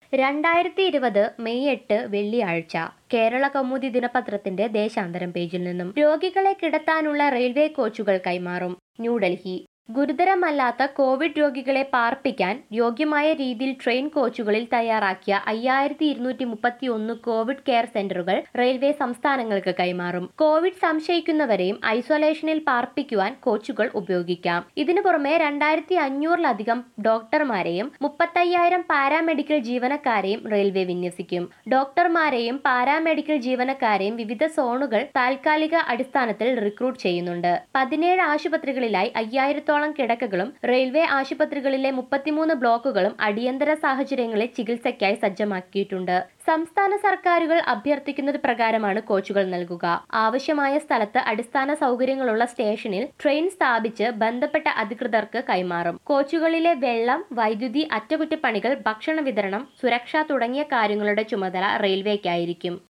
രണ്ടായിരത്തി ഇരുപത് മെയ് എട്ട് വെള്ളിയാഴ്ച കേരള കൗമുദി ദിനപത്രത്തിന്റെ ദേശാന്തരം പേജിൽ നിന്നും രോഗികളെ കിടത്താനുള്ള റെയിൽവേ കോച്ചുകൾ കൈമാറും ന്യൂഡൽഹി ഗുരുതരമല്ലാത്ത കോവിഡ് രോഗികളെ പാർപ്പിക്കാൻ യോഗ്യമായ രീതിയിൽ ട്രെയിൻ കോച്ചുകളിൽ തയ്യാറാക്കിയ അയ്യായിരത്തി ഇരുന്നൂറ്റി മുപ്പത്തി ഒന്ന് കോവിഡ് കെയർ സെന്ററുകൾ റെയിൽവേ സംസ്ഥാനങ്ങൾക്ക് കൈമാറും കോവിഡ് സംശയിക്കുന്നവരെയും ഐസൊലേഷനിൽ പാർപ്പിക്കുവാൻ കോച്ചുകൾ ഉപയോഗിക്കാം ഇതിനു പുറമെ രണ്ടായിരത്തി അഞ്ഞൂറിലധികം ഡോക്ടർമാരെയും മുപ്പത്തയ്യായിരം പാരാമെഡിക്കൽ ജീവനക്കാരെയും റെയിൽവേ വിന്യസിക്കും ഡോക്ടർമാരെയും പാരാമെഡിക്കൽ ജീവനക്കാരെയും വിവിധ സോണുകൾ താൽക്കാലിക അടിസ്ഥാനത്തിൽ റിക്രൂട്ട് ചെയ്യുന്നുണ്ട് പതിനേഴ് ആശുപത്രികളിലായി അയ്യായിരത്തോളം കിടക്കകളും റെയിൽവേ ആശുപത്രികളിലെ മുപ്പത്തിമൂന്ന് ബ്ലോക്കുകളും അടിയന്തര സാഹചര്യങ്ങളിൽ ചികിത്സയ്ക്കായി സജ്ജമാക്കിയിട്ടുണ്ട് സംസ്ഥാന സർക്കാരുകൾ അഭ്യർത്ഥിക്കുന്നത് പ്രകാരമാണ് കോച്ചുകൾ നൽകുക ആവശ്യമായ സ്ഥലത്ത് അടിസ്ഥാന സൗകര്യങ്ങളുള്ള സ്റ്റേഷനിൽ ട്രെയിൻ സ്ഥാപിച്ച് ബന്ധപ്പെട്ട അധികൃതർക്ക് കൈമാറും കോച്ചുകളിലെ വെള്ളം വൈദ്യുതി അറ്റകുറ്റപ്പണികൾ ഭക്ഷണ വിതരണം സുരക്ഷ തുടങ്ങിയ കാര്യങ്ങളുടെ ചുമതല റെയിൽവേക്കായിരിക്കും